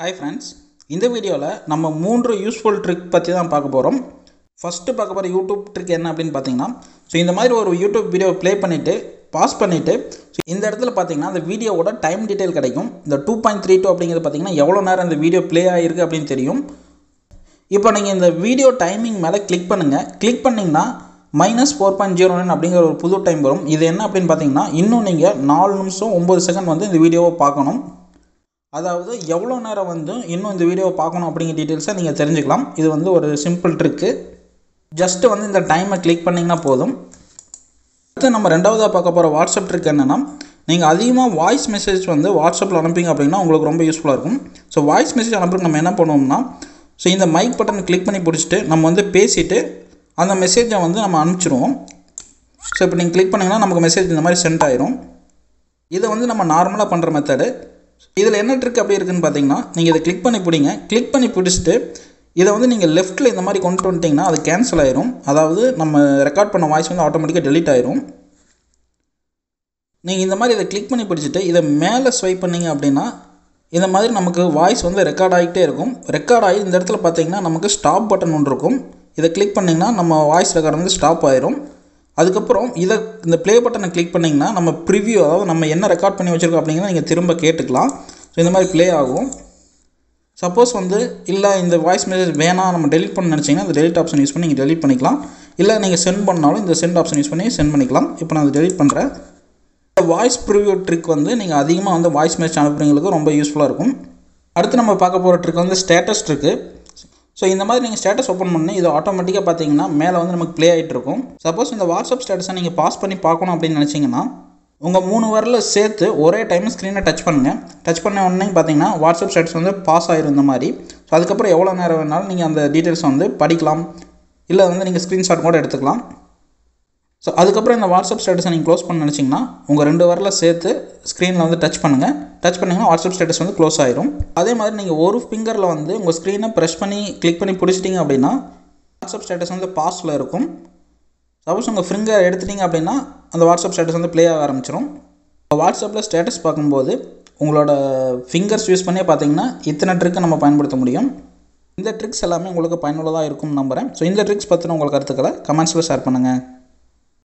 hi friends இந்த வீடியோவில் நம்ம மூன்று யூஸ்ஃபுல் ட்ரிக் பற்றி தான் பார்க்க போகிறோம் ஃபஸ்ட்டு பார்க்க போகிற யூடியூப் ட்ரிக் என்ன அப்படின்னு பார்த்தீங்கன்னா ஸோ இந்த மாதிரி ஒரு யூடியூப் வீடியோ ப்ளே பண்ணிவிட்டு பாஸ் பண்ணிவிட்டு இந்த இடத்துல பார்த்தீங்கன்னா அந்த வீடியோவோட டைம் டீட்டெயில் கிடைக்கும் இந்த டூ பாயிண்ட் த்ரீ டூ அப்படிங்கிறது பார்த்தீங்கன்னா எவ்வளோ நேரம் இந்த வீடியோ ப்ளே ஆகிருக்கு அப்படின்னு தெரியும் இப்போ நீங்கள் இந்த வீடியோ டைமிங் மேலே கிளிக் பண்ணுங்கள் கிளிக் பண்ணிங்கன்னா minus four point zero nine அப்படிங்கிற ஒரு புது டைம் வரும் இது என்ன அப்படின்னு பார்த்தீங்கன்னா இன்னும் நீங்கள் நாலு நிமிஷம் ஒம்பது செகண்ட் வந்து இந்த வீடியோவை பார்க்கணும் அதாவது எவ்வளோ நேரம் வந்து இன்னும் இந்த வீடியோவை பார்க்கணும் அப்படிங்கிற டீட்டெயில்ஸை நீங்கள் தெரிஞ்சுக்கலாம் இது வந்து ஒரு சிம்பிள் ட்ரிக்கு ஜஸ்ட்டு வந்து இந்த டைமை கிளிக் பண்ணிங்கன்னா போதும் அடுத்து நம்ம ரெண்டாவதாக பார்க்க போகிற வாட்ஸ்அப் ட்ரிக் என்னென்னா நீங்கள் அதிகமாக வாய்ஸ் மெசேஜ் வந்து வாட்ஸ்அப்பில் அனுப்பிங்க அப்படின்னா உங்களுக்கு ரொம்ப யூஸ்ஃபுல்லாக இருக்கும் ஸோ வாய்ஸ் மெசேஜ் அனுப்புறதுக்கு நம்ம என்ன பண்ணுவோம்னா ஸோ இந்த மைக் பட்டன் கிளிக் பண்ணி பிடிச்சிட்டு நம்ம வந்து பேசிட்டு அந்த மெசேஜை வந்து நம்ம அனுப்பிச்சிடுவோம் ஸோ இப்போ நீங்கள் கிளிக் பண்ணிங்கன்னா நமக்கு மெசேஜ் இந்த மாதிரி சென்ட் ஆயிரும் இதை வந்து நம்ம நார்மலாக பண்ணுற மெத்தடு இதில் என்ன ட்ரிக் அப்படி இருக்குன்னு பார்த்தீங்கன்னா நீங்கள் இதை கிளிக் பண்ணி பிடிங்க கிளிக் பண்ணி பிடிச்சிட்டு இதை வந்து நீங்கள் லெஃப்ட்டில் இந்த மாதிரி கொண்டு வந்துட்டிங்கன்னா அது கேன்சல் ஆயிரும் அதாவது நம்ம ரெக்கார்ட் பண்ண வாய்ஸ் வந்து ஆட்டோமேட்டிக்காக டெலீட் ஆயிரும் நீங்கள் இந்த மாதிரி இதை கிளிக் பண்ணி பிடிச்சிட்டு இதை மேலே ஸ்வைப் பண்ணீங்க அப்படின்னா இந்த மாதிரி நமக்கு வாய்ஸ் வந்து ரெக்கார்ட் ஆகிட்டே இருக்கும் ரெக்கார்ட் ஆகி இந்த இடத்துல பார்த்தீங்கன்னா நமக்கு ஸ்டாப் பட்டன் ஒன்று இருக்கும் இதை கிளிக் பண்ணிங்கன்னா நம்ம வாய்ஸ் ரெக்கார்ட் வந்து ஸ்டாப் ஆயிரும் அதுக்கப்புறம் இதை இந்த ப்ளே பட்டனை கிளிக் பண்ணிங்கன்னா நம்ம ப்ரிவ்யூ அதாவது நம்ம என்ன ரெக்கார்ட் பண்ணி வச்சுருக்கோம் அப்படிங்கிறத நீங்கள் திரும்ப கேட்டுக்கலாம் ஸோ இந்த மாதிரி ப்ளே ஆகும் சப்போஸ் வந்து இல்லை இந்த வாய்ஸ் மெசேஜ் வேணாம் நம்ம டெலிட் பண்ண நினச்சிங்கன்னா இந்த டெலிட் ஆப்ஷன் யூஸ் பண்ணி நீங்கள் டெலிட் பண்ணிக்கலாம் இல்லை நீங்கள் சென்ட் பண்ணாலும் இந்த சென்ட் ஆப்ஷன் யூஸ் பண்ணி சென்ட் பண்ணிக்கலாம் இப்போ நான் அதை டெலிட் பண்ணுறேன் இந்த வாய்ஸ் ப்ரிவ்யூ ட்ரிக் வந்து நீங்கள் அதிகமாக வந்து வாய்ஸ் மெசேஜ் அனுப்புறவங்களுக்கு ரொம்ப யூஸ்ஃபுல்லாக இருக்கும் அடுத்து நம்ம பார்க்க போகிற ட்ரிக் வந்து ஸ்டேட்டஸ் ட்ரிக்கு ஸோ இந்த மாதிரி நீங்கள் ஸ்டேட்டஸ் ஓப்பன் பண்ணி இது ஆட்டோமேட்டிக்காக பார்த்தீங்கன்னா மேலே வந்து நமக்கு ப்ளே ஆகிட்டு இருக்கும் சப்போஸ் இந்த வாட்ஸ்அப் ஸ்டேட்டஸை நீங்கள் பாஸ் பண்ணி பார்க்கணும் அப்படின்னு நினச்சிங்கன்னா உங்கள் மூணு வரல சேர்த்து ஒரே டைம் ஸ்க்ரீனை டச் பண்ணுங்கள் டச் பண்ண உடனே பார்த்தீங்கன்னா வாட்ஸ்அப் ஸ்டேட்டஸ் வந்து பாஸ் ஆயிரும் இந்த மாதிரி ஸோ அதுக்கப்புறம் எவ்வளோ நேரம் வேணாலும் நீங்கள் அந்த டீட்டெயில்ஸ் வந்து படிக்கலாம் இல்லை வந்து நீங்கள் ஸ்க்ரீன்ஷாட் கூட எடுத்துக்கலாம் ஸோ அதுக்கப்புறம் இந்த வாட்ஸ்அப் ஸ்டேட்டஸை நீங்கள் க்ளோஸ் பண்ண நினச்சிங்கன்னா உங்கள் ரெண்டு வரல சேர்த்து ஸ்க்ரீனில் வந்து டச் பண்ணுங்கள் டச் பண்ணிங்கன்னா வாட்ஸ்அப் ஸ்டேட்டஸ் வந்து க்ளோஸ் ஆயிரும் அதே மாதிரி நீங்கள் ஒரு ஃபிங்கரில் வந்து உங்கள் ஸ்க்ரீனை ப்ரெஸ் பண்ணி கிளிக் பண்ணி பிடிச்சிட்டிங்க அப்படின்னா வாட்ஸ்அப் ஸ்டேட்டஸ் வந்து பாஸில் இருக்கும் சப்போஸ் உங்கள் ஃபிங்கர் எடுத்துட்டிங்க அப்படின்னா அந்த வாட்ஸ்அப் ஸ்டேட்டஸ் வந்து ப்ளே ஆக ஆரம்பிச்சிடும் வாட்ஸ்அப்பில் ஸ்டேட்டஸ் பார்க்கும்போது உங்களோட ஃபிங்கர்ஸ் யூஸ் பண்ணி பார்த்தீங்கன்னா இத்தனை ட்ரிக்கை நம்ம பயன்படுத்த முடியும் இந்த ட்ரிக்ஸ் எல்லாமே உங்களுக்கு பயனுள்ளதாக இருக்கும் நம்புகிறேன் ஸோ இந்த ட்ரிக்ஸ் பற்றின உங்களுக்கு கருத்துக்களை கமெண்ட்ஸில் ஷேர் பண்ணுங்கள்